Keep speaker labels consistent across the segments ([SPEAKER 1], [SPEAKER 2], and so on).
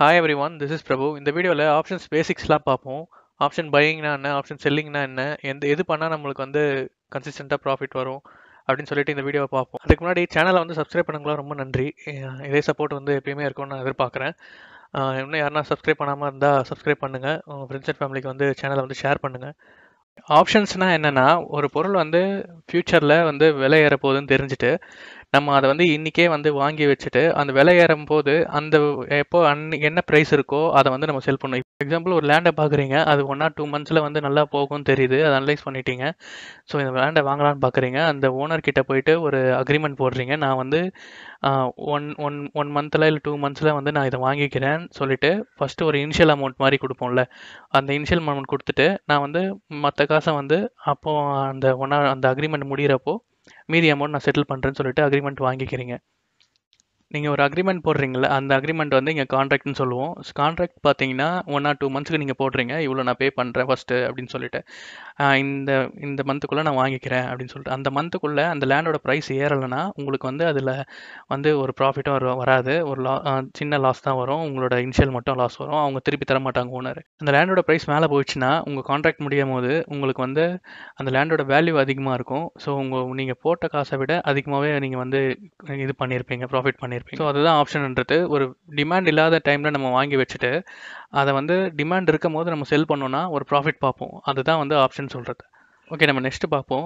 [SPEAKER 1] hi everyone this is Prabhu இந்த வீடியோவில் options பேசிக்ஸ்லாம் பார்ப்போம் ஆப்ஷன் பையிங்னா என்ன ஆப்ஷன் செல்லிங்னா என்ன எந்த எது பண்ணால் நம்மளுக்கு வந்து கன்சிஸ்டண்ட்டாக ப்ராஃபிட் வரும் அப்படின்னு சொல்லிட்டு இந்த வீடியோவை பார்ப்போம் அதுக்கு முன்னாடி சேனலை வந்து சப்ஸ்கிரைப் பண்ணுங்களா ரொம்ப நன்றி அஹ் இதே சப்போர்ட் வந்து எப்பயுமே இருக்கும்னு நான் எதிர்பார்க்குறேன் அஹ் இன்னும் யாருனா சப்ஸ்கிரைப் பண்ணாமல் இருந்தால் சப்ஸ்கிரைப் பண்ணுங்கள் உங்கள் ஃப்ரெண்ட்ஸ் அண்ட் ஃபேமிலிக்கு வந்து சேனலை வந்து ஷேர் பண்ணுங்கள் ஆப்ஷன்ஸ்னால் என்னென்னா ஒரு பொருள் வந்து ஃப்யூச்சரில் வந்து விலை ஏற போகுதுன்னு தெரிஞ்சுட்டு நம்ம அதை வந்து இன்றைக்கே வந்து வாங்கி வச்சுட்டு அந்த விலை ஏறும் போது அந்த எப்போ அன் என்ன ப்ரைஸ் இருக்கோ அதை வந்து நம்ம செல் பண்ணணும் எக்ஸாம்பிள் ஒரு லேண்டை பார்க்குறீங்க அது ஒன் ஆர் டூ மந்த்ஸில் வந்து நல்லா போகும்னு தெரியுது அதை அனலைஸ் பண்ணிட்டீங்க ஸோ இந்த லேண்டை வாங்கலாம்னு பார்க்குறீங்க அந்த ஓனர் கிட்ட போயிட்டு ஒரு அக்ரிமெண்ட் போடுறீங்க நான் வந்து ஒன் ஒன் ஒன் மந்தில் இல்லை டூ மந்த்ஸில் வந்து நான் இதை வாங்கிக்கிறேன்னு சொல்லிட்டு ஃபஸ்ட்டு ஒரு இனிஷியல் அமௌண்ட் மாதிரி கொடுப்போம்ல அந்த இனிஷியல் அமௌண்ட் கொடுத்துட்டு நான் வந்து மற்ற காசை வந்து அப்போது அந்த ஒன் அந்த அக்ரிமெண்ட் முடிகிறப்போ மீதி அமௌண்ட் நான் செட்டில் பண்ணுறேன்னு சொல்லிட்டு அக்ரிமெண்ட் வாங்கிக்கிறீங்க நீங்கள் ஒரு அக்ரிமெண்ட் போடுறீங்களா அந்த அக்ரிமெண்ட் வந்து இங்கே கான்ட்ராக்ட்னு சொல்லுவோம் கான்ட்ராக்ட் பார்த்தீங்கன்னா ஒன் ஆர் டூ மந்த்ஸ்க்கு நீங்கள் போடுறீங்க இவ்வளோ நான் பே பண்ணுறேன் ஃபஸ்ட்டு அப்படின்னு சொல்லிட்டு ஆஹ் இந்த இந்த மந்த்துக்குள்ளே நான் வாங்கிக்கிறேன் அப்படின்னு சொல்லிட்டு அந்த மந்த்துக்குள்ளே அந்த லேண்டோட ப்ரைஸ் ஏறலைன்னா உங்களுக்கு வந்து அதில் வந்து ஒரு ப்ராஃபிட்டும் வர வராது ஒரு லா ஆஹ் சின்ன லாஸ் தான் வரும் உங்களோட இனிஷியல் மட்டும் லாஸ் வரும் அவங்க திருப்பி தர மாட்டாங்க ஓனர் அந்த லேண்டோட ப்ரைஸ் மேலே போயிடுச்சுன்னா உங்கள் கான்ட்ராக்ட் முடியும் போது உங்களுக்கு வந்து அந்த லேண்டோட வேல்யூ அதிகமாக இருக்கும் ஸோ உங்கள் நீங்கள் போட்ட காசை விட அதிகமாகவே நீங்கள் வந்து இது பண்ணியிருப்பீங்க ப்ராஃபிட் பண்ணியிருப்பீங்க ஸோ அதுதான் ஆப்ஷன்ன்றது ஒரு டிமாண்ட் இல்லாத டைமில் நம்ம வாங்கி வச்சுட்டு அதை வந்து டிமாண்ட் இருக்கும் போது நம்ம செல் பண்ணோம்னா ஒரு ப்ராஃபிட் பார்ப்போம் அதுதான் வந்து ஆப்ஷன் சொல்கிறது ஓகே நம்ம நெக்ஸ்ட் பார்ப்போம்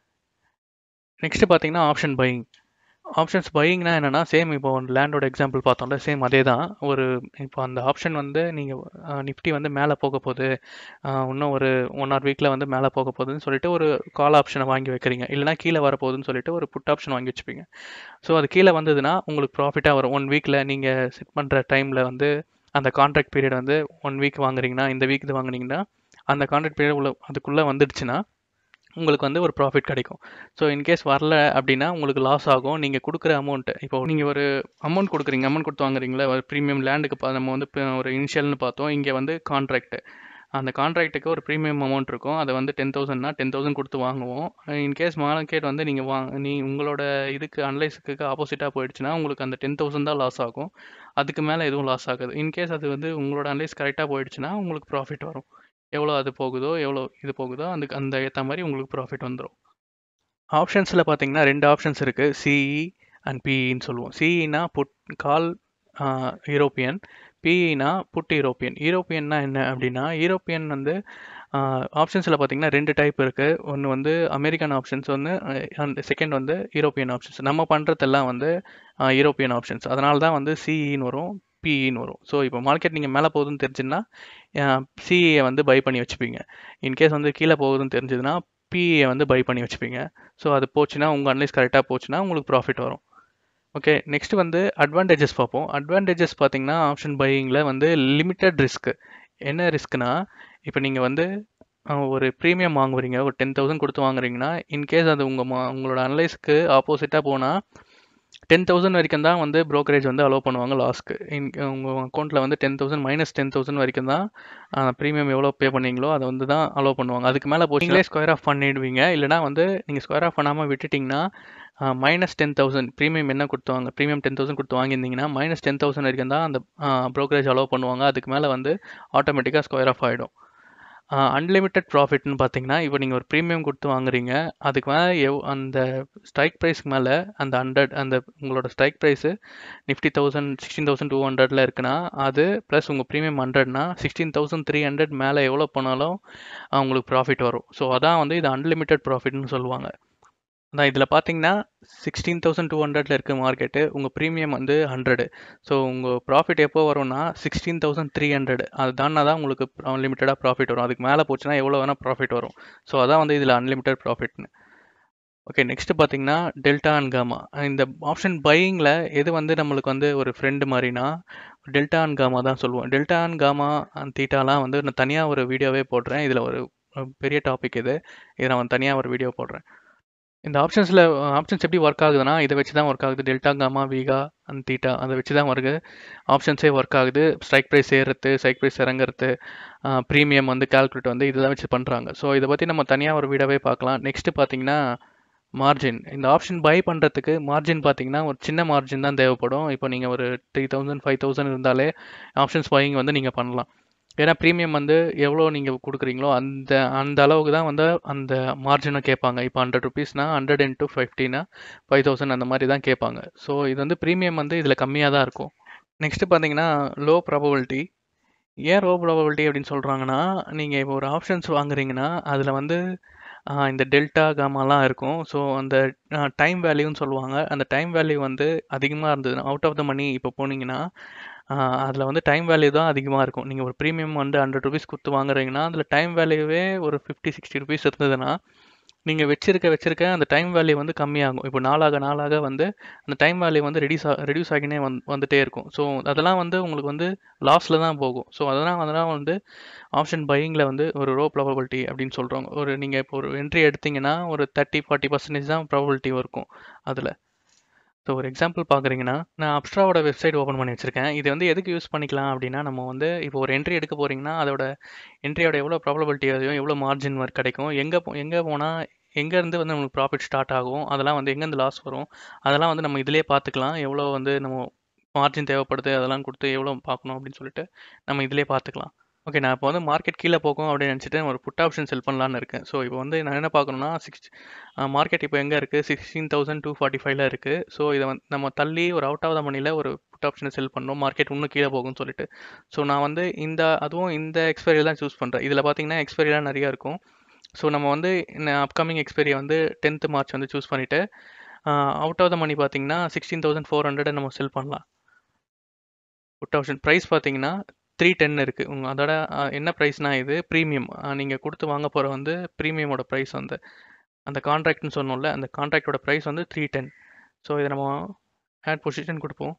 [SPEAKER 1] நெக்ஸ்ட் பார்த்தீங்கன்னா ஆப்ஷன் பையிங் ஆப்ஷன்ஸ் பையிங்னா என்னென்னா சேம் இப்போ லேண்டோட எக்ஸாம்பிள் பார்த்தோம்ல சேம் அதே தான் ஒரு இப்போ அந்த ஆப்ஷன் வந்து நீங்கள் நிஃப்டி வந்து மேலே போக போகுது ஆஹ் இன்னும் ஒரு ஒன் ஆர் வீக்கில் வந்து மேலே போக போகுதுன்னு சொல்லிட்டு ஒரு கால் ஆப்ஷனை வாங்கி வைக்கிறீங்க இல்லைனா கீழே வரப்போகுதுன்னு சொல்லிட்டு ஒரு புட் ஆப்ஷன் வாங்கி வச்சுப்பீங்க ஸோ அது கீழே வந்ததுன்னா உங்களுக்கு ப்ராஃபிட்டாக வரும் ஒன் வீக்கில் நீங்கள் செட் பண்ணுற டைமில் வந்து அந்த கான்ட்ராக்ட் பீரியட் வந்து ஒன் வீக் வாங்குறீங்கன்னா இந்த வீக் இது வாங்குனீங்கன்னா அந்த கான்ட்ராக்ட் பீரியட் உள்ள அதுக்குள்ளே வந்துடுச்சுன்னா உங்களுக்கு வந்து ஒரு ப்ராஃபிட் கிடைக்கும் ஸோ இன்கேஸ் வரல அப்படின்னா உங்களுக்கு லாஸ் ஆகும் நீங்கள் கொடுக்குற அமௌண்ட் இப்போ நீங்கள் ஒரு அமௌண்ட் கொடுக்குறீங்க அமௌண்ட் கொடுத்து வாங்குறீங்களா ஒரு ப்ரீமியம் லேண்டுக்கு பா நம்ம வந்து இப்ப ஒரு இனிஷியல்னு பார்த்தோம் இங்கே வந்து கான்ட்ராக்ட் அந்த கான்ட்ராக்ட்டுக்கு ஒரு ப்ரீமியம் அமௌண்ட் இருக்கும் அதை வந்து டென் தௌசண்ட்னா டென் தௌசண்ட் கொடுத்து வாங்குவோம் இன்கேஸ் மார்க்கெட் வந்து நீங்கள் வாங்க நீ உங்களோட இதுக்கு அனலைஸுக்கு ஆப்போசிட்டாக போயிடுச்சுன்னா உங்களுக்கு அந்த டென் தௌசண்ட் தான் லாஸ் ஆகும் அதுக்கு மேலே எதுவும் லாஸ் ஆகாது இன்கேஸ் அது வந்து உங்களோட அனலைஸ் கரெக்டாக போயிடுச்சுன்னா உங்களுக்கு ப்ராஃபிட் வரும் எவ்வளோ அது போகுதோ எவ்வளோ இது போகுதோ அதுக்கு அந்த ஏற்ற மாதிரி உங்களுக்கு ப்ராஃபிட் வந்துடும் ஆப்ஷன்ஸில் பார்த்தீங்கன்னா ரெண்டு ஆப்ஷன்ஸ் இருக்குது சிஇ அண்ட் பிஇன்னு சொல்லுவோம் சிஇனா புட் கால் யூரோப்பியன் பிஇனா புட் யூரோப்பியன் யூரோப்பியன்னா என்ன அப்படின்னா யூரோப்பியன் வந்து ஆப்ஷன்ஸில் பார்த்தீங்கன்னா ரெண்டு டைப் இருக்குது ஒன்று வந்து அமெரிக்கன் ஆப்ஷன்ஸ் ஒன்று அண்ட் செகண்ட் வந்து யூரோப்பியன் ஆப்ஷன்ஸ் நம்ம பண்ணுறதெல்லாம் வந்து யூரோப்பியன் ஆப்ஷன்ஸ் அதனால தான் வந்து சிஇன்னு வரும் பிஇன்னு வரும் ஸோ இப்போ மார்க்கெட் நீங்கள் மேலே போகுதுன்னு தெரிஞ்சுன்னா சிஇயை வந்து பை பண்ணி வச்சுப்பீங்க இன்கேஸ் வந்து கீழே போகுதுன்னு தெரிஞ்சதுன்னா பிஇயை வந்து பை பண்ணி வச்சுப்பீங்க ஸோ அது போச்சுன்னா உங்கள் அனலைஸ் கரெக்டாக போச்சுன்னா உங்களுக்கு ப்ராஃபிட் வரும் ஓகே நெக்ஸ்ட் வந்து அட்வான்டேஜஸ் பார்ப்போம் அட்வான்டேஜஸ் பார்த்தீங்கன்னா ஆப்ஷன் பையிங்கில் வந்து லிமிட்டட் ரிஸ்க் என்ன ரிஸ்க்னா இப்போ நீங்கள் வந்து ஒரு ப்ரீமியம் வாங்குறீங்க ஒரு டென் தௌசண்ட் கொடுத்து வாங்குறீங்கன்னா இன்கேஸ் அது உங்கள் மா உங்களோட அனலைஸ்க்கு ஆப்போசிட்டாக போனால் டென் தௌசண்ட் வரைக்கும் தான் வந்து ப்ரோக்கரேஜ் வந்து அலோவ் பண்ணுவாங்க லாஸ்க்கு இன் உங்கள் அக்கௌண்ட்டில் வந்து ten thousand minus ten thousand வரைக்கும் தான் ப்ரீமியம் எவ்வளோ பே பண்ணீங்களோ அதை வந்து தான் அலோவ் பண்ணுவாங்க அதுக்கு மேலே போச்சிங்களே ஸ்கொயர் ஆஃப் பண்ணிடுவீங்க இல்லைனா வந்து நீங்கள் ஸ்கொயர் ஆஃப் பண்ணாமல் விட்டுட்டிங்கன்னா மைனஸ் டென் தௌசண்ட் ப்ரீமியம் என்ன கொடுத்துவாங்க ப்ரீமியம் டென் தௌசண்ட் கொடுத்து வாங்கியிருந்தீங்கன்னா மைனஸ் டென் தௌசண்ட் வரைக்கும் தான் அந்த ப்ரோக்கரேஜ் அலோவ் பண்ணுவாங்க அதுக்கு மேலே வந்து ஆட்டோமேட்டிக்காக ஸ்கொயர் ஆஃப் ஆகிடும் அன்லிமிட்டெட் ப்ராஃபிட்னு பார்த்தீங்கன்னா இப்போ நீங்கள் ஒரு ப்ரீமியம் கொடுத்து வாங்குறீங்க அதுக்கு மேலே எவ் அந்த ஸ்ட்ரைக் ப்ரைஸ்க்கு மேலே அந்த ஹண்ட்ரட் அந்த உங்களோட strike price Nifty thousand sixteen thousand two ஹண்ட்ரடில் இருக்குன்னா அது ப்ளஸ் உங்கள் ப்ரீமியம் ஹண்ட்ரட்னா சிக்ஸ்டீன் தௌசண்ட் த்ரீ ஹண்ட்ரட் மேலே எவ்வளோ பண்ணாலும் உங்களுக்கு ப்ராஃபிட் வரும் ஸோ அதான் வந்து இது அன்லிமிட்டெட் ப்ராஃபிட்னு சொல்லுவாங்க அதான் இதில் பார்த்தீங்கன்னா சிக்ஸ்டீன் தௌசண்ட் டூ ஹண்ட்ரட்ல இருக்க மார்க்கெட்டு உங்கள் ப்ரீமியம் வந்து ஹண்ட்ரடு ஸோ உங்கள் ப்ராஃபிட் எப்போ வரும்னா சிக்ஸ்டீன் தௌசண்ட் த்ரீ ஹண்ட்ரட் அது தானா தான் உங்களுக்கு அன்லிமிட்டடாக ப்ராஃபிட் வரும் அதுக்கு மேலே போச்சுன்னா எவ்வளோ வேணால் ப்ராஃபிட் வரும் ஸோ அதான் வந்து இதில் அன்லிமிட்டட் ப்ராஃபிட்னு ஓகே நெக்ஸ்ட் பார்த்தீங்கன்னா டெல்டா அண்ட் காமா இந்த ஆப்ஷன் பையிங்கில் எது வந்து நம்மளுக்கு வந்து ஒரு ஃப்ரெண்டு மாதிரினா டெல்டா அண்ட் காமா தான் சொல்லுவோம் டெல்டா அண்ட் காமா அண்ட் தீட்டாலாம் வந்து நான் தனியாக ஒரு வீடியோவே போடுறேன் இதில் ஒரு பெரிய டாபிக் இது இதை நான் தனியாக ஒரு வீடியோ போடுறேன் இந்த ஆப்ஷன்ஸில் ஆப்ஷன்ஸ் எப்படி ஒர்க் ஆகுதுன்னா இதை வச்சு தான் ஒர்க் ஆகுது delta gamma vega and theta அதை வச்சு தான் வருது ஆப்ஷன்ஸே ஒர்க் ஆகுது ஸ்ட்ரைக் ப்ரைஸ் ஏறுறது ஸ்ட்ரைக் ப்ரைஸ் இறங்குறது ப்ரீமியம் வந்து கால்குலேட் வந்து இதெல்லாம் வச்சு பண்ணுறாங்க ஸோ இதை பற்றி நம்ம தனியாக ஒரு வீடியோவே பார்க்கலாம் நெக்ஸ்ட்டு பார்த்தீங்கன்னா மார்ஜின் இந்த ஆப்ஷன் பை பண்ணுறதுக்கு மார்ஜின் பார்த்தீங்கன்னா ஒரு சின்ன மார்ஜின் தான் தேவைப்படும் இப்போ நீங்கள் ஒரு த்ரீ தௌசண்ட் ஃபைவ் தௌசண்ட் இருந்தாலே ஆப்ஷன்ஸ் பையிங் வந்து நீங்கள் பண்ணலாம் ஏன்னா ப்ரீமியம் வந்து எவ்வளோ நீங்கள் கொடுக்குறீங்களோ அந்த அந்த அளவுக்கு தான் வந்து அந்த மார்ஜினை கேட்பாங்க இப்போ ஹண்ட்ரட் ருபீஸ்னா ஹண்ட்ரட் இன்ட்டு ஃபிஃப்டினா ஃபைவ் தௌசண்ட் அந்த மாதிரி தான் கேட்பாங்க ஸோ இது வந்து ப்ரீமியம் வந்து இதில் கம்மியாக தான் இருக்கும் நெக்ஸ்ட்டு பார்த்தீங்கன்னா லோ ப்ராபபிலிட்டி ஏன் லோ ப்ராபபிலிட்டி அப்படின்னு சொல்கிறாங்கன்னா நீங்கள் இப்போ ஒரு ஆப்ஷன்ஸ் வாங்குறீங்கன்னா அதில் வந்து ஆஹ், இந்த டெல்டா காமாலாம் இருக்கும் ஸோ அந்த டைம் வேல்யூன்னு சொல்லுவாங்க அந்த டைம் வேல்யூ வந்து அதிகமாக இருந்ததுன்னா அவுட் ஆஃப் த மணி இப்போ போனீங்கன்னா அதில் வந்து டைம் வேல்யூ தான் அதிகமாக இருக்கும் நீங்கள் ஒரு ப்ரீமியம் வந்து ஹண்ட்ரட் ருபீஸ் கொடுத்து வாங்குறீங்கன்னா அதில் டைம் வேல்யூவே ஒரு ஃபிஃப்டி சிக்ஸ்டி ருபீஸ் இருந்ததுன்னா நீங்கள் வச்சிருக்க வச்சிருக்க அந்த டைம் வேல்யூ வந்து கம்மியாகும் இப்போ நாளாக நாளாக வந்து அந்த டைம் வேல்யூ வந்து ரெடியூஸ் ரெடியூஸ் ஆகினே வந் வந்துட்டே இருக்கும் ஸோ அதெல்லாம் வந்து உங்களுக்கு வந்து லாஸில் தான் போகும் ஸோ அதெல்லாம் அதெல்லாம் வந்து ஆப்ஷன் பையிங்கில் வந்து ஒரு ரோ ப்ராபபிலிட்டி அப்படின்னு சொல்கிறோம் ஒரு நீங்கள் இப்போ ஒரு என்ட்ரி எடுத்தீங்கன்னா ஒரு தேர்ட்டி ஃபார்ட்டி பர்சன்டேஜ் தான் ப்ராபபிலிட்டி இருக்கும் அதில் ஸோ ஒரு எக்ஸாம்பிள் பார்க்குறீங்கன்னா நான் அப்ஸ்ட்ராவோட வெப்சைட் ஓப்பன் பண்ணி வச்சிருக்கேன் இது வந்து எதுக்கு யூஸ் பண்ணிக்கலாம் அப்படின்னா நம்ம வந்து இப்போ ஒரு என்ட்ரி எடுக்க போகிறீங்கன்னா அதோட என்ட்ரியோட எவ்வளோ ப்ராபபிலிட்டி அதையும் எவ்வளோ மார்ஜின் ஒர்க் கிடைக்கும் எங்கே போ எங்கே போனால் எங்கேருந்து வந்து நம்மளுக்கு ப்ராஃபிட் ஸ்டார்ட் ஆகும் அதெல்லாம் வந்து எங்கேருந்து லாஸ் வரும் அதெல்லாம் வந்து நம்ம இதிலே பார்த்துக்கலாம் எவ்வளோ வந்து நம்ம மார்ஜின் தேவைப்படுது அதெல்லாம் கொடுத்து எவ்வளோ பார்க்கணும் அப்படின்னு சொல்லிட்டு நம்ம இதிலே பார்த்துக்கலாம் ஓகே நான் இப்போ வந்து மார்க்கெட் கீழே போகும் அப்படின்னு நினச்சிட்டு ஒரு புட் ஆப்ஷன் செல் பண்ணலான்னு இருக்கேன் ஸோ இப்போ வந்து நான் என்ன பார்க்கணும்னா சிக்ஸ் மார்க்கெட் இப்போ எங்கே இருக்குது சிக்ஸ்டீன் தௌசண்ட் டூ ஃபார்ட்டி ஃபைவ்ல இருக்குது ஸோ இதை வந்து நம்ம தள்ளி ஒரு அவுட் ஆஃப் த மணியில் ஒரு புட் ஆப்ஷனை செல் பண்ணணும் மார்க்கெட் இன்னும் கீழே போகும்னு சொல்லிட்டு ஸோ நான் வந்து இந்த அதுவும் இந்த எக்ஸ்பைரி தான் சூஸ் பண்ணுறேன் இதில் பார்த்தீங்கன்னா எக்ஸ்பைரிலாம் நிறையா இருக்கும் ஸோ நம்ம வந்து இந்த அப்கமிங் எக்ஸ்பைரியை வந்து டென்த்து மார்ச் வந்து சூஸ் பண்ணிவிட்டு அவுட் ஆஃப் த மணி பார்த்தீங்கன்னா சிக்ஸ்டீன் தௌசண்ட் ஃபோர் ஹண்ட்ரட் நம்ம செல் பண்ணலாம் புட் ஆப்ஷன் ப்ரைஸ் பார்த்தீங்கன்னா த்ரீ டென் இருக்குது உங்கள் அதோட அஹ், என்ன ப்ரைஸ்னா இது ப்ரீமியம் நீங்கள் கொடுத்து வாங்க போகிற வந்து ப்ரீமியமோட ப்ரைஸ் வந்து அந்த கான்ட்ராக்ட்னு சொன்னோம்ல அந்த கான்ட்ராக்டோட ப்ரைஸ் வந்து த்ரீ டென் ஸோ இதை நம்ம ஆட் பொசிஷன் கொடுப்போம்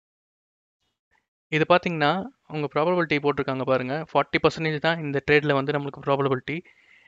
[SPEAKER 1] இது பார்த்தீங்கன்னா உங்கள் ப்ராபபிலிட்டி போட்டிருக்காங்க பாருங்கள் ஃபார்ட்டி பர்சன்டேஜ் தான் இந்த ட்ரேடில் வந்து நம்மளுக்கு ப்ராபபிலிட்டி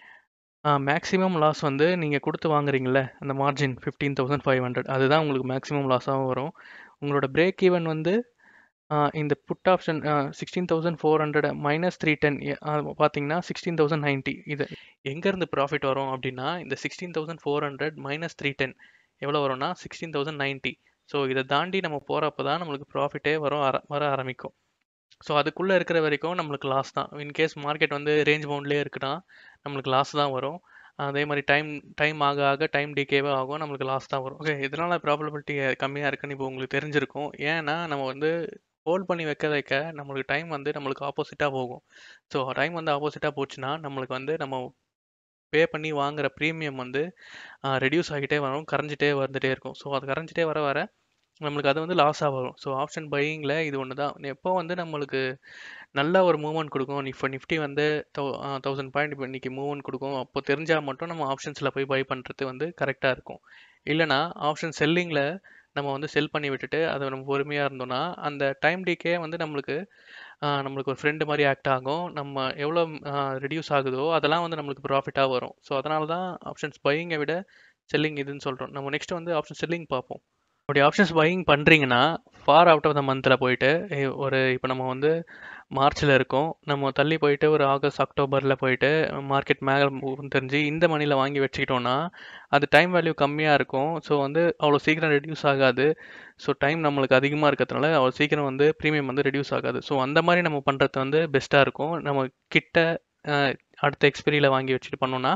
[SPEAKER 1] மேக்ஸிமம் லாஸ் வந்து நீங்கள் கொடுத்து வாங்குறீங்களே அந்த margin fifteen thousand five hundred அதுதான் உங்களுக்கு மேக்ஸிமம் லாஸாகவும் வரும் உங்களோட பிரேக் ஈவன் வந்து ஆஹ் இந்த put option sixteen thousand four hundred minus three ten பார்த்தீங்கன்னா சிக்ஸ்டீன் தௌசண்ட் நைன்ட்டி இது எங்கேருந்து ப்ராஃபிட் வரும் அப்படின்னா இந்த sixteen thousand four hundred minus three ten எவ்வளோ வரும்னா சிக்ஸ்டீன் தௌசண்ட் நைன்ட்டி ஸோ இதை தாண்டி நம்ம போகிறப்ப தான் நம்மளுக்கு ப்ராஃபிட்டே வரும் ஆர- வர ஆரம்பிக்கும் ஸோ அதுக்குள்ளே இருக்கிற வரைக்கும் நம்மளுக்கு லாஸ் தான் இன்கேஸ் மார்க்கெட் வந்து ரேஞ்ச் பவுண்ட்லேயே இருக்குன்னா நம்மளுக்கு லாஸ் தான் வரும் அதே மாதிரி டைம் டைம் ஆக ஆக டைம் டிகேவே ஆகும் நம்மளுக்கு லாஸ் தான் வரும் ஓகே இதனால் ப்ராபபிலிட்டி கம்மியாக இருக்குன்னு இப்போ உங்களுக்கு தெரிஞ்சிருக்கும் ஏன்னா நம்ம வந்து ஹோல்ட் பண்ணி வைக்க வைக்க நம்மளுக்கு டைம் வந்து நம்மளுக்கு ஆப்போசிட்டாக போகும் ஸோ டைம் வந்து ஆப்போசிட்டாக போச்சுன்னா நம்மளுக்கு வந்து நம்ம பே பண்ணி வாங்குற ப்ரீமியம் வந்து ரெடியூஸ் ஆகிட்டே வரும் கரைஞ்சிட்டே வந்துட்டே இருக்கும் ஸோ அது கரைஞ்சிட்டே வர வர நம்மளுக்கு அது வந்து லாஸாக வரும் ஸோ ஆப்ஷன் பையிங்கில் இது ஒன்று தான் எப்போ வந்து நம்மளுக்கு நல்ல ஒரு மூவ்மெண்ட் கொடுக்கும் இப்போ நிஃப்டி வந்து தௌ தௌசண்ட் பாயிண்ட் இப்போ இன்றைக்கி மூவ்மெண்ட் கொடுக்கும் அப்போ தெரிஞ்சால் மட்டும் நம்ம ஆப்ஷன்ஸில் போய் பை பண்ணுறது வந்து கரெக்டாக இருக்கும் இல்லைனா ஆப்ஷன் செல்லிங்கில் நம்ம வந்து செல் பண்ணி விட்டுட்டு அதை நம்ம பொறுமையாக இருந்தோம்னா அந்த டைம் டிக்கே வந்து நம்மளுக்கு ஆஹ், நம்மளுக்கு ஒரு ஃப்ரெண்டு மாதிரி ஆக்ட் ஆகும் நம்ம எவ்வளோ ரெடியூஸ் ஆகுதோ அதெல்லாம் வந்து நம்மளுக்கு ப்ராஃபிட்டாக வரும் ஸோ அதனால தான் ஆப்ஷன்ஸ் பையிங்கை விட செல்லிங் இதுன்னு சொல்கிறோம் நம்ம நெக்ஸ்ட் வந்து ஆப்ஷன் செல்லிங் பார்ப்போம் அப்படி ஆப்ஷன்ஸ் பையிங் பண்ணுறீங்கன்னா ஃபார் அவுட் ஆஃப் த மந்தில் போயிட்டு ஏ- ஒரு இப்போ நம்ம வந்து மார்ச்சில் இருக்கோம் நம்ம தள்ளி போயிட்டு ஒரு ஆகஸ்ட் அக்டோபரில் போயிட்டு மார்க்கெட் மேலே தெரிஞ்சு இந்த மணியில் வாங்கி வச்சுக்கிட்டோம்னா அது டைம் வேல்யூ கம்மியாக இருக்கும் ஸோ வந்து அவ்வளோ சீக்கிரம் ரெடியூஸ் ஆகாது ஸோ டைம் நம்மளுக்கு அதிகமாக இருக்கிறதுனால அவ்வளோ சீக்கிரம் வந்து ப்ரீமியம் வந்து ரெடியூஸ் ஆகாது ஸோ அந்த மாதிரி நம்ம பண்ணுறது வந்து பெஸ்ட்டாக இருக்கும் நம்ம கிட்ட அஹ், அடுத்த எக்ஸ்பெரியில் வாங்கி வச்சுட்டு பண்ணோம்னா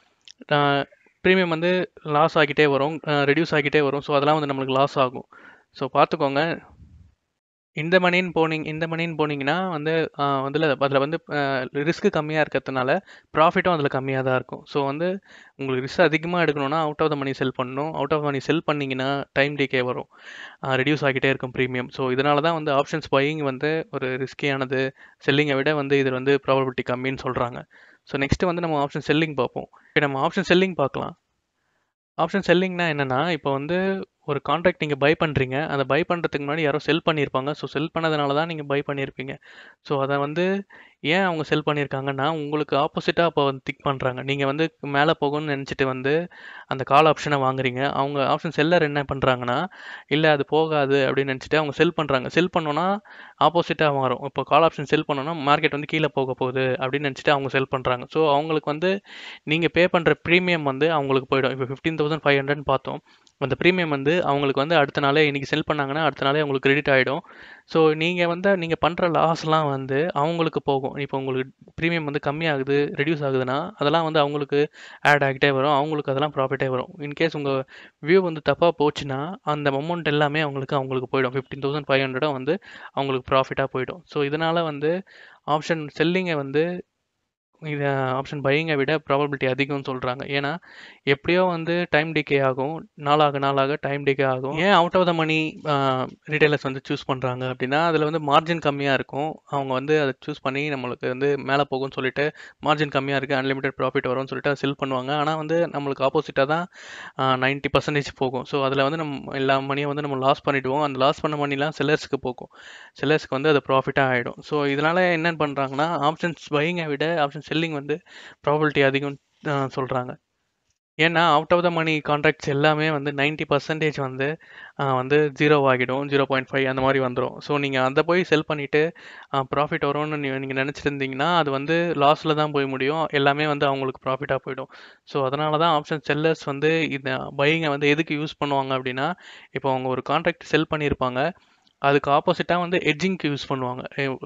[SPEAKER 1] ப்ரீமியம் வந்து லாஸ் ஆகிட்டே வரும் ரெடியூஸ் ஆகிட்டே வரும் ஸோ அதெல்லாம் வந்து நம்மளுக்கு லாஸ் ஆகும் ஸோ பார்த்துக்கோங்க இந்த மணின்னு போனீங்க இந்த மணின்னு போனீங்கன்னா வந்து அதில் அதில் வந்து ரிஸ்க் கம்மியாக இருக்கிறதுனால ப்ராஃபிட்டும் அதில் கம்மியாக தான் இருக்கும் ஸோ வந்து உங்களுக்கு ரிஸ்க் அதிகமாக எடுக்கணும்னா அவுட் ஆஃப் த மணி செல் பண்ணணும் அவுட் ஆஃப் மணி செல் பண்ணிங்கன்னா டைம் டிகே வரும் ரெடியூஸ் ஆகிட்டே இருக்கும் ப்ரீமியம் ஸோ இதனால தான் வந்து ஆப்ஷன்ஸ் பையிங் வந்து ஒரு ரிஸ்கியானது செல்லிங்கை விட வந்து இது வந்து ப்ராபபிலிட்டி கம்மின்னு சொல்கிறாங்க ஸோ நெக்ஸ்ட் வந்து நம்ம ஆப்ஷன் செல்லிங் பார்ப்போம் இப்போ நம்ம ஆப்ஷன் செல்லிங் பார்க்கலாம் ஆப்ஷன் செல்லிங்னா என்னன்னா இப்போ வந்து ஒரு கான்ட்ராக்ட் நீங்கள் பை பண்ணுறீங்க அதை பை பண்ணுறதுக்கு முன்னாடி யாரோ செல் பண்ணியிருப்பாங்க ஸோ செல் பண்ணதுனால தான் நீங்கள் பை பண்ணியிருப்பீங்க ஸோ அதை வந்து ஏன் அவங்க செல் பண்ணியிருக்காங்கன்னா உங்களுக்கு ஆப்போசிட்டாக அப்போ வந்து திக் பண்ணுறாங்க நீங்கள் வந்து மேலே போகும்னு நினச்சிட்டு வந்து அந்த கால் ஆப்ஷனை வாங்குறீங்க அவங்க ஆப்ஷன் செல்லர் என்ன பண்ணுறாங்கன்னா இல்லை அது போகாது அப்படின்னு நினச்சிட்டு அவங்க செல் பண்ணுறாங்க செல் பண்ணோன்னா ஆப்போசிட்டாக மாறும் இப்போ கால் ஆப்ஷன் செல் பண்ணோன்னா மார்க்கெட் வந்து கீழே போக போகுது அப்படின்னு நினச்சிட்டு அவங்க செல் பண்ணுறாங்க ஸோ அவங்களுக்கு வந்து நீங்கள் பே பண்ணுற ப்ரீமியம் வந்து அவங்களுக்கு போயிடும் இப்போ ஃபிஃப்டீன் தௌசண்ட் ஃபைவ் ஹண்ட்ரட்னு பார்த்தோம் அந்த ப்ரீமியம் வந்து அவங்களுக்கு வந்து அடுத்த நாளே இன்றைக்கி செல் பண்ணாங்கன்னா அடுத்த நாளே அவங்களுக்கு கிரெடிட் ஆகிடும் ஸோ நீங்கள் வந்து நீங்கள் பண்ணுற லாஸ்லாம் வந்து அவங்களுக்கு போகும் இப்போ உங்களுக்கு ப்ரீமியம் வந்து கம்மியாகுது ரெடியூஸ் ஆகுதுன்னா அதெல்லாம் வந்து அவங்களுக்கு ஆட் ஆகிட்டே வரும் அவங்களுக்கு அதெல்லாம் ப்ராஃபிட்டே வரும் இன்கேஸ் உங்கள் வியூ வந்து தப்பாக போச்சுன்னா அந்த அமௌண்ட் எல்லாமே அவங்களுக்கு அவங்களுக்கு போயிடும் ஃபிஃப்டீன் தௌசண்ட் ஃபைவ் ஹண்ட்ரடும் வந்து அவங்களுக்கு ப்ராஃபிட்டாக போயிடும் ஸோ இதனால் வந்து ஆப்ஷன் செல்லிங்கை வந்து இது ஆப்ஷன் பையிங்கை விட ப்ராபபிலிட்டி அதிகம்னு சொல்கிறாங்க ஏன்னா எப்படியோ வந்து டைம் டிகே ஆகும் நாளாக நாளாக டைம் டிகே ஆகும் ஏன் out of the money retailers வந்து சூஸ் பண்ணுறாங்க அப்படின்னா அதில் வந்து மார்ஜின் கம்மியாக இருக்கும் அவங்க வந்து அதை சூஸ் பண்ணி நம்மளுக்கு வந்து மேலே போகும்னு சொல்லிட்டு மார்ஜின் கம்மியாக இருக்குது அன்லிமிட்டட் ப்ராஃபிட் வரும்னு சொல்லிட்டு அதை செல் பண்ணுவாங்க ஆனால் வந்து நம்மளுக்கு ஆப்போசிட்டாக தான் நைன்ட்டி பர்சன்டேஜ் போகும் ஸோ அதில் வந்து நம்ம எல்லா மணியும் வந்து நம்ம லாஸ் பண்ணிவிடுவோம் அந்த லாஸ் பண்ண மணிலாம் செல்லர்ஸ்க்கு போகும் செல்லர்ஸ்க்கு வந்து அது ப்ராஃபிட்டாக ஆகிடும் ஸோ இதனால் என்ன பண்ணுறாங்கன்னா ஆப்ஷன்ஸ் பையிங்கை விட ஆப்ஷன் செல்லிங் வந்து ப்ராபபிலிட்டி அதிகம் சொல்கிறாங்க ஏன்னா out of the money contracts எல்லாமே வந்து நைன்ட்டி பர்சன்டேஜ் வந்து வந்து ஜீரோ ஆகிடும் ஜீரோ பாயிண்ட் ஃபைவ் அந்த மாதிரி வந்துடும் ஸோ நீங்கள் அதை போய் செல் பண்ணிவிட்டு ப்ராஃபிட் வரும்னு நீங்கள் நினச்சிருந்தீங்கன்னா அது வந்து லாஸில் தான் போய் முடியும் எல்லாமே வந்து அவங்களுக்கு ப்ராஃபிட்டாக போயிடும் ஸோ அதனால தான் ஆப்ஷன் செல்லர்ஸ் வந்து இந்த பையிங்கை வந்து எதுக்கு யூஸ் பண்ணுவாங்க அப்படின்னா இப்போ அவங்க ஒரு கான்ட்ராக்ட் செல் பண்ணியிருப்பாங்க அதுக்கு ஆப்போசிட்டாக வந்து எட்ஜிங்க்கு யூஸ் பண்ணுவாங்க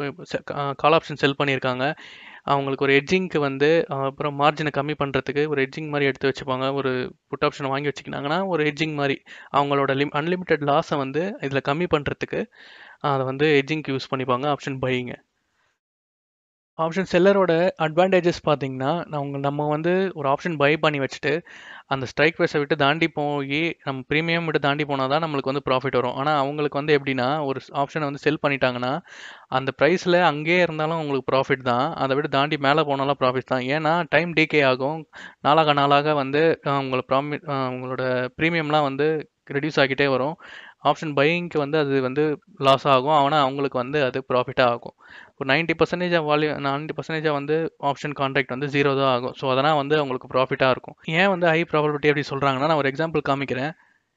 [SPEAKER 1] கால் ஆப்ஷன் செல் பண்ணியிருக்காங்க அவங்களுக்கு ஒரு எட்ஜிங்க்கு வந்து அப்புறம் மார்ஜினை கம்மி பண்ணுறதுக்கு ஒரு எட்ஜிங் மாதிரி எடுத்து வச்சுப்பாங்க ஒரு புட் ஆப்ஷனை வாங்கி வச்சுக்கினாங்கன்னா ஒரு எட்ஜிங் மாதிரி அவங்களோட லிம் அன்லிமிட்டெட் லாஸை வந்து இதில் கம்மி பண்ணுறதுக்கு அதை வந்து எட்ஜிங்க்கு யூஸ் பண்ணிப்பாங்க ஆப்ஷன் பையிங்க ஆப்ஷன் செல்லரோட அட்வான்டேஜஸ் பார்த்தீங்கன்னா அவங்க நம்ம வந்து ஒரு ஆப்ஷன் பை பண்ணி வச்சுட்டு அந்த ஸ்ட்ரைக் ப்ரைஸை விட்டு தாண்டி போய் நம்ம ப்ரீமியம் விட்டு தாண்டி போனால் தான் நம்மளுக்கு வந்து ப்ராஃபிட் வரும் ஆனால் அவங்களுக்கு வந்து எப்படின்னா ஒரு ஆப்ஷனை வந்து செல் பண்ணிட்டாங்கன்னா அந்த ப்ரைஸில் அங்கேயே இருந்தாலும் உங்களுக்கு ப்ராஃபிட் தான் அதை விட தாண்டி மேலே போனாலும் ப்ராஃபிட் தான் ஏன்னா டைம் டீகே ஆகும் நாளாக நாளாக வந்து உங்களை ப்ராமி உங்களோட ப்ரீமியம்லாம் வந்து ரெடியூஸ் ஆகிட்டே வரும் ஆப்ஷன் பையிங்க்கு வந்து அது வந்து லாஸ் ஆகும் ஆனால் அவங்களுக்கு வந்து அது ப்ராஃபிட்டாக ஆகும் ஒரு நைன்ட்டி பர்சன்டேஜ் வால்யூ நைன்ட்டி பர்சன்டேஜாக வந்து ஆப்ஷன் கான்ட்ராக்ட் வந்து ஜீரோ தான் ஆகும் ஸோ அதனால் வந்து அவங்களுக்கு ப்ராஃபிட்டாக இருக்கும் ஏன் வந்து ஹை ப்ராபபிலிட்டி அப்படி சொல்கிறாங்கன்னா நான் ஒரு எக்ஸாம்பிள் காமிக்கிறேன்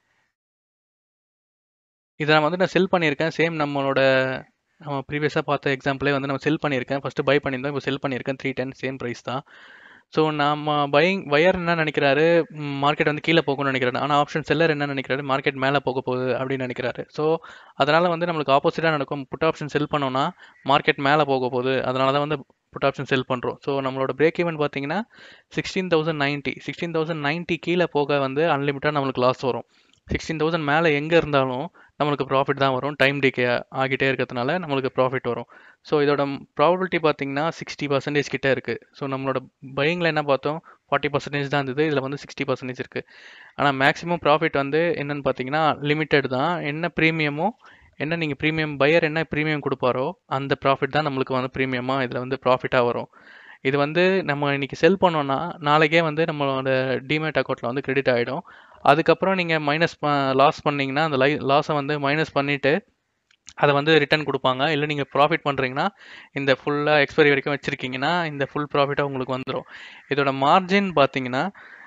[SPEAKER 1] இதை நான் வந்து நான் செல் பண்ணியிருக்கேன் சேம் நம்மளோட நம்ம ப்ரீவியஸாக பார்த்த எக்ஸாம்பிளே வந்து நம்ம செல் பண்ணியிருக்கேன் ஃபஸ்ட்டு பை பண்ணியிருந்தோம் இப்போ செல் பண்ணியிருக்கேன் த்ரீ டென் சேம் ப்ரைஸ் தான் ஸோ நம்ம பையிங் பையர் என்ன நினைக்கிறாரு மார்க்கெட் வந்து கீழே போகணும்னு நினைக்கிறாரு ஆனால் ஆப்ஷன் செல்லர் என்ன நினைக்கிறாரு மார்க்கெட் மேலே போக போகுது அப்படின்னு நினைக்கிறாரு ஸோ அதனால் வந்து நம்மளுக்கு ஆப்போசிட்டாக நடக்கும் புட் ஆப்ஷன் செல் பண்ணோம்னா மார்க்கெட் மேலே போக போகுது அதனால தான் வந்து புட் ஆப்ஷன் செல் பண்ணுறோம் ஸோ நம்மளோட பிரேக் ஈவன் பார்த்தீங்கன்னா sixteen thousand ninety sixteen thousand ninety கீழே போக வந்து அன்லிமிட்டாக நம்மளுக்கு லாஸ் வரும் சிக்ஸ்டீன் தௌசண்ட் மேலே எங்கே இருந்தாலும் நம்மளுக்கு ப்ராஃபிட் தான் வரும் டைம் டிகே ஆகிட்டே இருக்கிறதுனால நம்மளுக்கு ப்ராஃபிட் வரும் ஸோ இதோட ப்ராபபிலிட்டி பார்த்தீங்கன்னா சிக்ஸ்டி பர்சன்டேஜ் கிட்டே இருக்குது ஸோ நம்மளோட பையிங்கில் என்ன பார்த்தோம் ஃபார்ட்டி பர்சன்டேஜ் தான் இருந்தது இதில் வந்து சிக்ஸ்டி பர்சன்டேஜ் இருக்குது ஆனால் மேக்ஸிமம் ப்ராஃபிட் வந்து என்னென்னு பார்த்தீங்கன்னா லிமிட்டட் தான் என்ன ப்ரீமியமோ என்ன நீங்கள் ப்ரீமியம் பையர் என்ன ப்ரீமியம் கொடுப்பாரோ அந்த ப்ராஃபிட் தான் நம்மளுக்கு வந்து ப்ரீமியமாக இதில் வந்து ப்ராஃபிட்டாக வரும் இது வந்து நம்ம இன்றைக்கி செல் பண்ணோன்னா நாளைக்கே வந்து நம்மளோட டிமேட் அக்கௌண்ட்டில் வந்து கிரெடிட் ஆகிடும் அதுக்கப்புறம் நீங்கள் மைனஸ் லாஸ் பண்ணிங்கன்னா அந்த லை லாஸை வந்து மைனஸ் பண்ணிவிட்டு அதை வந்து ரிட்டர்ன் கொடுப்பாங்க இல்லை நீங்கள் ப்ராஃபிட் பண்ணுறீங்கன்னா இந்த ஃபுல்லாக எக்ஸ்பைரி வரைக்கும் வச்சுருக்கீங்கன்னா இந்த ஃபுல் ப்ராஃபிட்டாக உங்களுக்கு வந்துடும் இதோட மார்ஜின் பார்த்தீங்கன்னா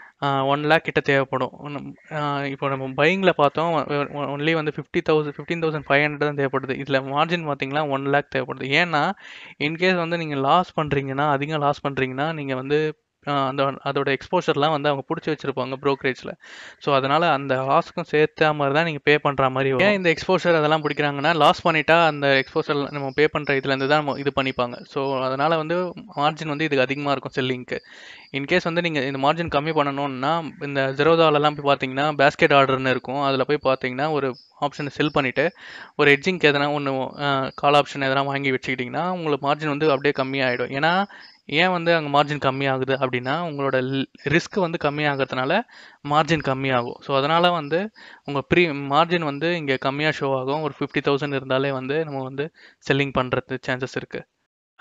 [SPEAKER 1] ஒன் லேக் கிட்ட தேவைப்படும் இப்போ நம்ம பையிங்கில் பார்த்தோம் ஒன்லி வந்து fifty thousand fifteen thousand five hundred தான் தேவைப்படுது இதில் மார்ஜின் பார்த்தீங்கன்னா ஒன் லேக் தேவைப்படுது ஏன்னா இன்கேஸ் வந்து நீங்கள் லாஸ் பண்ணுறீங்கன்னா அதிகம் லாஸ் பண்ணுறீங்கன்னா நீங்கள் வந்து அந்த அதோட எக்ஸ்போஷர்லாம் வந்து அவங்க பிடிச்சி வச்சிருப்பாங்க ப்ரோக்கரேஜில் ஸோ அதனால் அந்த லாஸ்க்கும் சேர்த்த மாதிரி தான் நீங்கள் பே பண்ணுற மாதிரி ஏன் இந்த எக்ஸ்போஷர் அதெல்லாம் பிடிக்கிறாங்கன்னா லாஸ் பண்ணிட்டா அந்த எக்ஸ்போஷர் நம்ம பே பண்ணுற இதுலேருந்து தான் நம்ம இது பண்ணிப்பாங்க ஸோ அதனால் வந்து மார்ஜின் வந்து இதுக்கு அதிகமாக இருக்கும் செல்லிங்க்கு இன்கேஸ் வந்து நீங்கள் இந்த மார்ஜின் கம்மி பண்ணணும்னா இந்த ஜெரோதாலெல்லாம் போய் பார்த்தீங்கன்னா பேஸ்கெட் ஆர்டர்னு இருக்கும் அதில் போய் பார்த்தீங்கன்னா ஒரு ஆப்ஷனை செல் பண்ணிவிட்டு ஒரு எட்ஜிங்க்கு எதனா ஒன்று கால் ஆப்ஷன் எதனா வாங்கி வச்சுக்கிட்டிங்கன்னா உங்களுக்கு மார்ஜின் வந்து அப்படியே கம்மியாகிடும் ஏன்னா ஏன் வந்து அங்கே மார்ஜின் கம்மியாகுது அப்படின்னா உங்களோட ரிஸ்க் வந்து கம்மியாகிறதுனால மார்ஜின் கம்மியாகும் ஸோ அதனால் வந்து உங்கள் ப்ரீ மார்ஜின் வந்து இங்கே கம்மியாக ஷோ ஆகும் ஒரு ஃபிஃப்டி தௌசண்ட் இருந்தாலே வந்து நம்ம வந்து செல்லிங் பண்ணுறது சான்சஸ் இருக்குது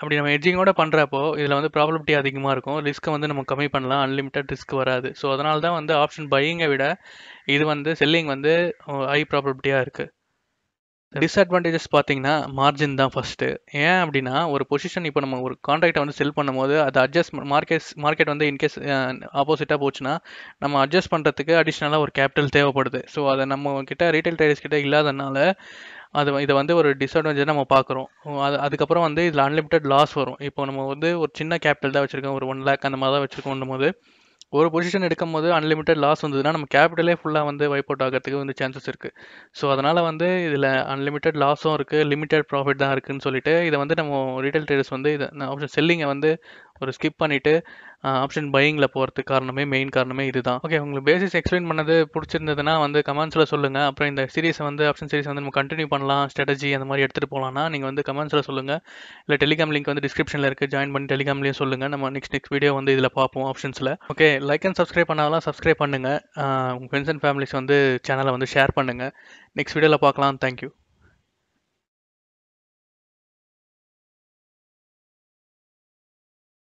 [SPEAKER 1] அப்படி நம்ம எட்ஜிங்கோட பண்ணுறப்போ இதில் வந்து ப்ராபபிலிட்டி அதிகமாக இருக்கும் ரிஸ்க்கை வந்து நம்ம கம்மி பண்ணலாம் அன்லிமிட்டட் ரிஸ்க் வராது ஸோ அதனால தான் வந்து ஆப்ஷன் பையிங்கை விட இது வந்து செல்லிங் வந்து ஹை ப்ராபபிலிட்டியாக இருக்குது டிஸ்அட்வான்டேஜஸ் பார்த்தீங்கன்னா மார்ஜின் தான் ஃபஸ்ட்டு ஏன் அப்படின்னா ஒரு பொசிஷன் இப்போ நம்ம ஒரு கான்ட்ராக்டை வந்து செல் பண்ணும்போது அது அட்ஜஸ்ட் மார்க்கெட் மார்க்கெட் வந்து இன்கேஸ் ஆப்போசிட்டாக போச்சுன்னா நம்ம அட்ஜஸ்ட் பண்ணுறதுக்கு அடிஷ்னலாக ஒரு கேபிட்டல் தேவைப்படுது ஸோ அதை நம்ம கிட்ட ரீட்டைல் ட்ரேடர்ஸ் கிட்ட இல்லாதனால அது இதை வந்து ஒரு டிஸ்அட்வான்டேஜ் நம்ம பார்க்குறோம் அது அதுக்கப்புறம் வந்து இதில் அன்லிமிட்டட் லாஸ் வரும் இப்போ நம்ம வந்து ஒரு சின்ன கேபிட்டல் தான் வச்சுருக்கோம் ஒரு ஒன் லேக் அந்த மாதிரி தான் வச்சுருக்கோம் போது ஒரு பொசிஷன் எடுக்கும் போது அன்லிமிட்டட் லாஸ் வந்ததுன்னா நம்ம கேபிட்டலே ஃபுல்லாக வந்து வைப் அவுட் ஆகிறதுக்கு வந்து சான்சஸ் இருக்குது ஸோ அதனால் வந்து இதில் அன்லிமிட்டட் லாஸும் இருக்குது லிமிட்டட் ப்ராஃபிட் தான் இருக்குதுன்னு சொல்லிட்டு இதை வந்து நம்ம ரீட்டைல் ட்ரேடர்ஸ் வந்து இதை ஆப்ஷன் செல்லிங்கை வந்து ஒரு ஸ்கிப் பண்ணிவிட்டு ஆப்ஷன் பையிங்கில் போகிறதுக்கு காரணமே மெயின் காரணமே இதுதான் ஓகே உங்களுக்கு பேசிஸ் எக்ஸ்பிளைன் பண்ணது பிடிச்சிருந்ததுன்னா வந்து கமெண்ட்ஸில் சொல்லுங்கள் அப்புறம் இந்த சீரிஸை வந்து ஆப்ஷன் சீரிஸ் வந்து நம்ம கண்டினியூ பண்ணலாம் ஸ்ட்ராட்டஜி அந்த மாதிரி எடுத்துகிட்டு போகலாம்னா நீங்கள் வந்து கமெண்ட்ஸில் சொல்லுங்கள் இல்லை டெலிகாம் லிங்க் வந்து டிஸ்கிரிப்ஷனில் இருக்குது ஜாயின் பண்ணி டெலிகாம்லேயும் சொல்லுங்கள் நம்ம நெக்ஸ்ட் நெக்ஸ்ட் வீடியோ வந்து இதில் பார்ப்போம் ஆப்ஷன்ஸில் ஓகே லைக் அண்ட் சப்ஸ்கிரைப் பண்ணாலும் சப்ஸ்கிரைப் பண்ணுங்கள் உங்கள் ஃப்ரெண்ட்ஸ் அண்ட் ஃபேமிலிஸ் வந்து சேனலை வந்து ஷேர் பண்ணுங்கள் நெக்ஸ்ட் வீடியோவில் பார்க்கலாம் தேங்க்யூ